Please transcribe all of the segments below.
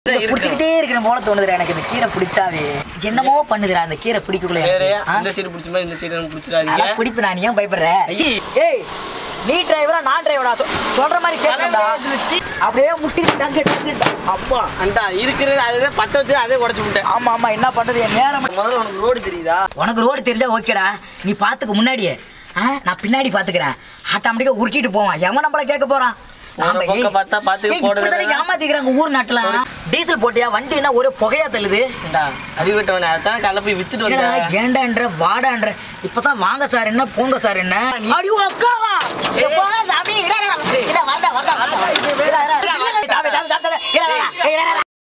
இதை புடிச்சுக்கிட்டே இருக்கணும் போல தோணுதுடா எனக்கு இந்த கீரை பிடிச்சாவே என்னமோ பண்ணுதுடா அந்த கீரை பிடிக்கக்குள்ள வேற எனக்கு. ஆ? இந்த சைடு பிடிச்ச மாதிரி இந்த சைடு எனக்கு பிடிச்சிடாதீங்க அதெல்லாம் பிடிப்பு நான் நீ ஏன் பயப்படுற ஐயே. ஏய் நீ டிரைவரா நான் டிரைவரா சொல்ற மாதிரி கேட்கணும்டா இதுல தீ- அப்படியே முட்டி டங்கு டங்கு அப்பா அண்டா இருக்கிறது அதுதான் பத்த வச்சு அதே உடச்சு விட்டேன் ஆமா ஆமா என்ன பண்றது என் நேரம் முதல்ல உனக்கு ரோடு தெரியுதா உனக்கு ரோடு தெரிஞ்சா ஓகேடா நீ பாத்துக்க முன்னாடியே ஆ, நான் பின்னாடி பாத்துக்கிறேன் ஆட்டோமேட்டிக்கா உருட்டிட்டு போவான் எவன் நம்மள கேட்க போறான் நாம போற போக்க ஏய், பார்த்தா பாத்துக்க ஏய், போடுறது இப்படித்தானே ஏமாத்திக்கிறாங்க ஊர் நாட்டுல டீசல் போட்டியா வண்டி என்ன ஒரே புகையா தள்ளுது அண்டா அறிவிட்டவனே அதான் காலைல போய் வித்துட்டு என்னடா வந்தேன் ஏண்டான்ற வாடான்ற இப்பதான் வாங்க சார் என்ன போங்க சார் என்ன அடியோ அக்காவா எப்பா சாமி இட இட, இட வரடா வரடா வரடா இட, இட, இட. சாமி, சாமி, சாமி, சாமி. இட, இட, இட, இட, இட.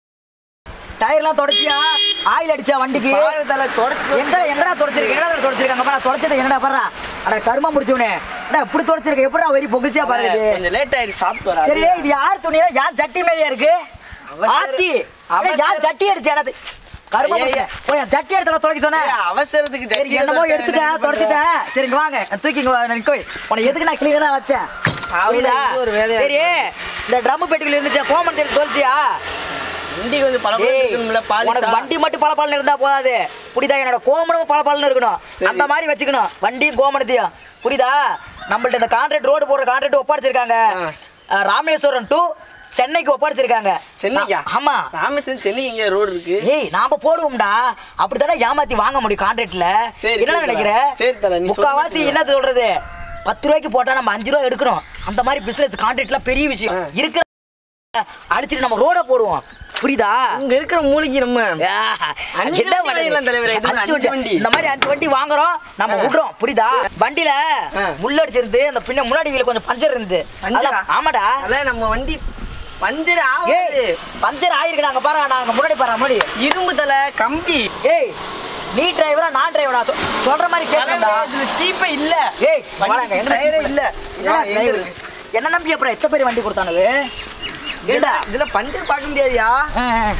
டயர்லாம் தொடச்சியா ஆயில் அடிச்சா வண்டிக்கு பாரு தல தொடச்சு எங்கடா எங்கடா தொடச்சிருக்கு என்னடா தொடச்சிருக்காங்க பாரு தொடச்சது என்னடா பாரு அட கருமா முடிச்சவனே அட இப்படி தொடச்சிருக்க எப்படா வெறி பொகிச்சியா பாரு இது கொஞ்சம் லேட் ஆயிடுச்சு சாப்பிட்டு வரா சரி இது யார் துணியா யார் சட்டி மேலேயா இருக்கு அவசர- ஆத்தி அட, அவசர- யார் சட்டி எடுத்து எனது கருமா ஐயா, ஐயா. முடிச்ச. போய் சட்டி எடுத்து தொடக்க சொன்னேன் அவசரத்துக்கு சரி ஜட்டி என்னமோ எடுத்து எடுத்துட்டேன் என்ன தொடச்சிட்டேன் சரி இங்க வாங்க தூக்கி இங்க வா, நிக்கோ உனக்கு எதுக்கு நான் கிளியரா வச்சேன் அவ்வளவு புரியுதா இது ஒரு வேலையா சரி இந்த ட்ரம் பெட்டிக்குள்ள இருந்துச்சு கோமன் தேடி தொலைச்சியா வண்டி கொஞ்சம் பல ஏய், இருக்கும்ல உனக்கு பாலிசா வண்டி மட்டும் பல இருந்தா போதாது புரியுதா என்னோட கோமனும் பல இருக்கணும் சரி. அந்த மாதிரி வச்சுக்கணும் வண்டியும் கோமனத்தையும் புரியுதா நம்மள்ட்ட இந்த கான்ட்ராக்ட் ரோடு போடுற கான்ட்ராக்ட் ஒப்படைச்சிருக்காங்க ஆ. அஹ், ராமேஸ்வரம் டு சென்னைக்கு ஒப்படைச்சிருக்காங்க சென்னைக்கா நான்- ஆமா ராமேஸ்வரம் சென்னை எங்க ரோடு இருக்கு ஏய் நாம போடுவோம்டா அப்படித்தானே ஏமாத்தி வாங்க முடியும் கான்ட்ராக்ட்ல சரி, என்ன சரி நினைக்கிற தல. சரி தல, நீ முக்காவாசி சொல்றது என்ன சொல்றது பத்து ரூபாய்க்கு போட்டா நம்ம அஞ்சு ரூபா எடுக்கணும் அந்த மாதிரி பிசினஸ் கான்ட்ராக்ட்ல பெரிய விஷயம் ஆ. இருக்கிற அழிச்சிட்டு நம்ம ரோட போடுவோம் புரியுதா அங்க இருக்கிற மூலிகை நம்ம ஆ, அஞ்சு என்ன வண்டி பண்ணுது? வாங்கிடலாம் தலைவரே, இது அஞ்சு அஞ்சு வண்டி. வண்டி. இந்த மாதிரி அஞ்சு வண்டி வாங்குறோம் நம்ம ஆ. விடுறோம் புரியுதா வண்டியில ஆ. முள்ளடிச்சிருந்து அந்த பின்ன முன்னாடி வீல கொஞ்சம் பஞ்சர் இருந்து பஞ்சரா? அதான், ஆமாடா அதான் நம்ம வண்டி பஞ்சர் ஆகுது ஏய் பஞ்சர் ஆயிருக்கு நாங்க பாரு நாங்க முன்னாடி பாரு முன்னாடி இரும்பு தலை கம்பி ஏய் நீ டிரைவரா நான் டிரைவரா சொல்ற மாதிரி கேட்கணும்டா இதுல தீப்பே இல்ல ஏய் வாடாங்க, வண்டிக்கு எங்க டயரே இல்ல என்னடா எங்க driver? இருக்கு? என்ன நம்பி அப்புறம் எத்தனை பேர் வண்டி கொடுத்தானுங்க இதுல இதுல பஞ்சர் பார்க்க முடியாதுயா ஆ, ஆ.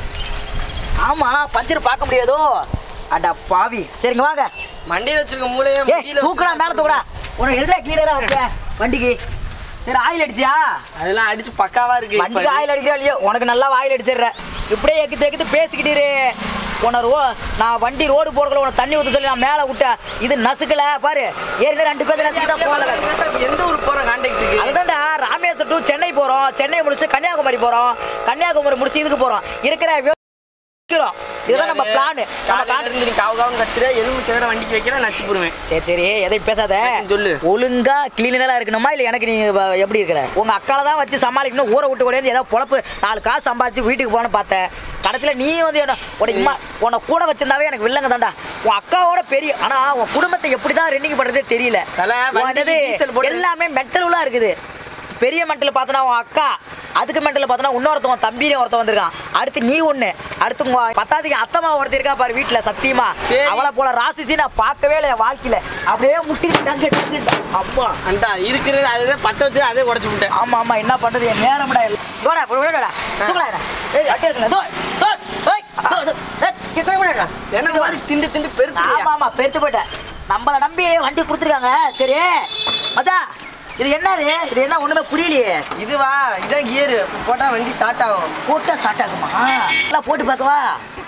ஆமா பஞ்சர் பார்க்க முடியாதோ அட பாவி சரிங்க வாங்க மண்டியில வச்சிருக்க மூளைய ஏய் தூக்குடா மேல தூக்குடா உனக்கு எதுல கிளியரா வச்ச வண்டிக்கு சரி ஆயில் அடிச்சியா அதெல்லாம் அடிச்சு பக்காவா இருக்கு வண்டிக்கு ஆயில் அடிக்கிறா இல்லையோ உனக்கு நல்லா ஆயில் அடிச்சிடுற இப்படியே எக்கு தெக்குத்து பேசிக்கிட்டு இரு. உன்னை ரோ நான் வண்டி ரோடு போறதுல உனக்கு தண்ணி ஊற்ற சொல்லி நான் மேலே விட்டேன் இது நசுக்கல பாரு ஏற்கனவே ரெண்டு பேர் நசுக்கி தான் போகல எந்த ஊர் போற கான்டாக்ட் அதுதான்டா ராமேஸ்வரம் டு சென்னை போறோம் சென்னை முடிச்சு கன்னியாகுமரி போறோம் கன்னியாகுமரி முடிச்சு இதுக்கு போறோம் இருக்கிற வி- விக்கிறோம். இதுதான் நம்ம பிளான் நம்ம காலையில காட்டு இருந்து நீ காவு காவுன்னு கத்துற எலும்பு சேர வண்டிக்கு வைக்கிற நச்சு போடுவேன் சரி சரி எதையும் பேசாத சொல்லு. ஒழுங்கா கிளீனரா இருக்கணுமா இல்ல எனக்கு நீ வ- எப்படி இருக்கிற உங்க அக்கால தான் வச்சு சமாளிக்கணும் ஊரை விட்டு கூடாது ஏதோ பொழப்பு நாலு காசு சம்பாதிச்சு வீட்டுக்கு போன பார்த்தேன் கடைசியில நீ வந்து என்ன உனக்கு இம்மா உன்னை கூட வச்சிருந்தாவே எனக்கு வில்லங்க தான்டா உன் அக்காவோட பெரிய ஆனா உன் குடும்பத்தை எப்படி தான் ரெண்டிங் பண்றதே தெரியல தல, வண்டிக்கு உனது டீசல் போட்டு- எல்லாமே மென்டலுலா இருக்குது பெரிய மென்டல் பார்த்தனா உன் அக்கா அதுக்கு மென்டல் பார்த்தனா இன்னொருத்தவன் தம்பினே ஒருத்தன் வந்திருக்கான் அடுத்து நீ ஒண்ணு அடுத்து உங்க பத்தாவதுக்கு அத்தம்மா ஒருத்தர் இருக்கா பாரு வீட்டுல சத்தியமா சரி. அவளை போல ராசிசி நான் பார்க்கவே இல்லை என் வாழ்க்கையில அப்படியே முட்டிட்டு டங்கு டங்கு டங்கு. அப்பா அண்டா இருக்கிறது அதுதான் பத்த வச்சு அதே உடச்சு விட்டேன் ஆமா ஆமா என்ன பண்றது என் நேரம்டா கோடா விடடா தூக்கடா ஏய் அட்டே இருக்கல தோ தோ ஏய் தோ தோ ஏய் கீழே விடடா என்ன மாதிரி திண்டு திண்டு பெருத்து ஆமா ஆமா பெருத்து போயிட்டேன் நம்மள நம்பி வண்டி கொடுத்துருக்காங்க சரி மச்சான் இது என்னது இது என்ன ஒண்ணுமே புரியலையே இதுவா இதான் கியர் போட்டா வண்டி ஸ்டார்ட் ஆகும் போட்டா ஸ்டார்ட் ஆகுமா எல்லாம் போட்டு பார்க்கவா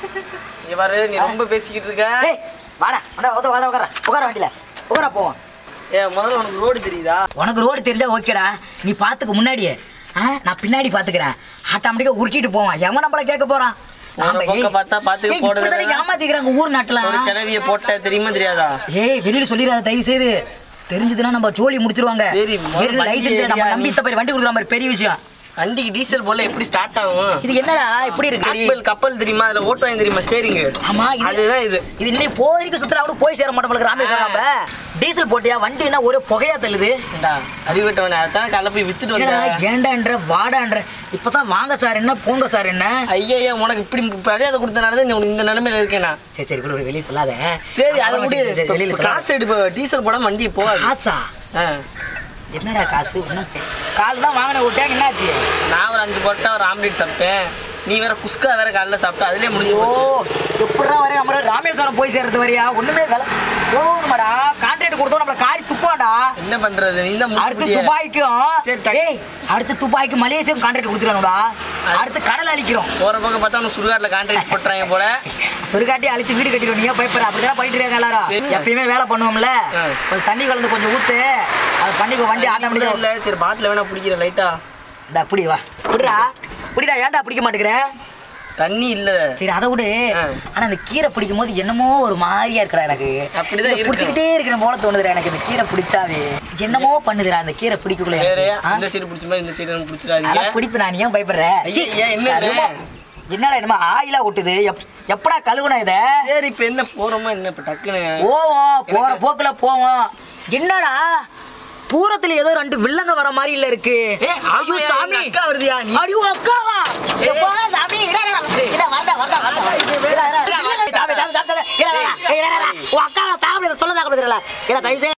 இவரு நீ ரொம்ப பேசிக்கிட்டு இருக்க ஏய் வாடா வாடா உட்கார உட்கார உட்கார உட்கார வண்டியில உட்கார போவோம் ஏ முதல்ல உனக்கு ரோடு தெரியுதா உனக்கு ரோடு தெரிஞ்சா ஓகேடா நீ பார்த்துக்க முன்னாடியே ஆ நான் பின்னாடி பார்த்துக்கிறேன் ஆட்டோமேட்டிக்காக உருட்டிட்டு போவான் எவன் நம்மள கேட்க போறான் நாம ஒரு பக்கம் ஏய், பார்த்தா பார்த்துக்க ஏய், போடுறது இப்படிதானே ஏமாத்திக்கிறாங்க ஊர் நாட்டுல ஒரு கிளவிய போட்ட தெரியுமா தெரியாதா ஏய் வெளியில சொல்லிடாத தயவு செய்து தெரிஞ்சதுன்னா நம்ம ஜோலி முடிச்சிருவாங்க சரி, முதல்ல வண்டி லைசன்ஸ் நம்ம ஏறியா நம்பி நீ? இத்த பேர் வண்டி கொடுக்குற மாதிரி பெரிய விஷயம் வண்டிக்கு டீசல் போல எப்படி ஸ்டார்ட் ஆகும் இது என்னடா இப்படி இருக்கு கப்பல் கப்பல் தெரியுமா அதுல ஓட்டுவாங்க தெரியுமா ஸ்டேரிங் ஆமா இது அதுதான் இது இது இன்னைக்கு போதிக்கு சுத்துறா கூட போய் சேர மாட்டோம் ராமேஸ்வரம் நம்ம டீசல் போட்டியா வண்டி என்ன ஒரே புகையா தள்ளுது ஏண்டா, அறிவிட்டவனே அதான் காலைல போய் வித்துட்டு என்னடா வந்தேன் ஏண்டான்ற வாடான்ற இப்பதான் வாங்க சார் என்ன போங்க சார் என்ன ஐயா உனக்கு இப்படி மரியாதை கொடுத்தனால தான் நீ உனக்கு இந்த நிலைமையில இருக்கேனா சரி சரி கூட வெளியே சொல்லாத சரி அதை அப்புறம் முடி வச்சு வெளியில சொல்லாத. காசு எடுப்பு டீசல் போட வண்டி போகாது காசா ஆ. என்னடா காசு ஒன்றும் கால் தான் வாங்கின விட்டேன் என்னாச்சு நான் ஒரு அஞ்சு போட்டா ஒரு ஆம்லேட் சாப்பிட்டேன் நீ வேற குஸ்கா வேற காலைல சாப்பிட்ட அதுலயே முடிஞ்சு ஓ போச்சு எப்படா வரையும் நம்ம ராமேஸ்வரம் போய் சேர்றது வரையா ஒண்ணுமே வேலை போகணுமாடா கான்ட்ராக்ட் கொடுத்தோம் நம்மள காரி துப்பாடா என்ன பண்றது நீ தான் அடுத்து முடிச்சு துபாய்க்கும் சரி, டக்கு. டேய் அடுத்து துபாய்க்கு மலேசியாவுக்கும் கான்ட்ராக்ட் கொடுத்துருவானுடா அடுத்து கடல் அழிக்கிறோம் போற பக்கம் பார்த்தா அவனு சுடுகாட்டில் கான்ட்ராக்ட் போட்டுறாங்க போல சுருகாட்டி அழிச்சு வீடு கட்டிடுவோம் நீங்க பயப்படுற அப்படிதான் பண்ணிட்டு இருக்காங்க எல்லாரும் சரி. எப்பயுமே வேலை பண்ணுவோம்ல ஆ. கொஞ்சம் தண்ணி கலந்து கொஞ்சம் ஊத்து அது பண்ணிக்கோ வண்டி ஆட்டோமேட்டிக்கா இல்ல சரி பாட்டில் வேணா பிடிக்கிற லைட்டா இந்த அப்படி வா புடிடா புடிடா ஏன்டா பிடிக்க மாட்டேங்கிற தண்ணி இல்ல சரி அதை விடு ஆ. ஆனா அந்த கீரை பிடிக்கும் போது என்னமோ ஒரு மாதிரியா இருக்கடா எனக்கு அப்படிதான் இதை இருக்கும். பிடிச்சிக்கிட்டே இருக்கணும் போல தோணுதுடா எனக்கு இந்த கீரை பிடிச்சாவே என்னமோ பண்ணுதுடா அந்த கீரை பிடிக்கக்குள்ள வேற எனக்கு. ஆ? இந்த சைடு பிடிச்ச மாதிரி இந்த சைடு பிடிச்சிடாதீங்க அதான் பிடிப்பு நான் ஏன் பயப்படுற ஐயா, சீ, ஐயா, என்ன இது? கருமோ. என்னடா என்னமோ ஆயிலா ஒட்டுது எப்- எப்படா கழுவுனா இத சரி இப்ப என்ன போறோமா என்ன இப்ப டக்குன்னு போவோம் போற போக்குல போவோம் என்னடா தூரத்துல ஏதோ ரெண்டு வில்லங்க வர மாதிரி இல்ல இருக்கு ஐயோ ஆமாய்யா, சாமி எங்க அக்கா வருதுயா, நீ- ஐயோ அக்காவா எப்பா சாமி இட, இட, இட, இட, வரடா, வரடா, வரடா. இட, இட, இட. சாமி, சாமி, சாமி, சாமி. இட, இட, இட, இட, இட. உன் அக்காவை தாக்கப்படுது, சொல்ல தாக்கப்படுதுல. இட, தயவு செய்து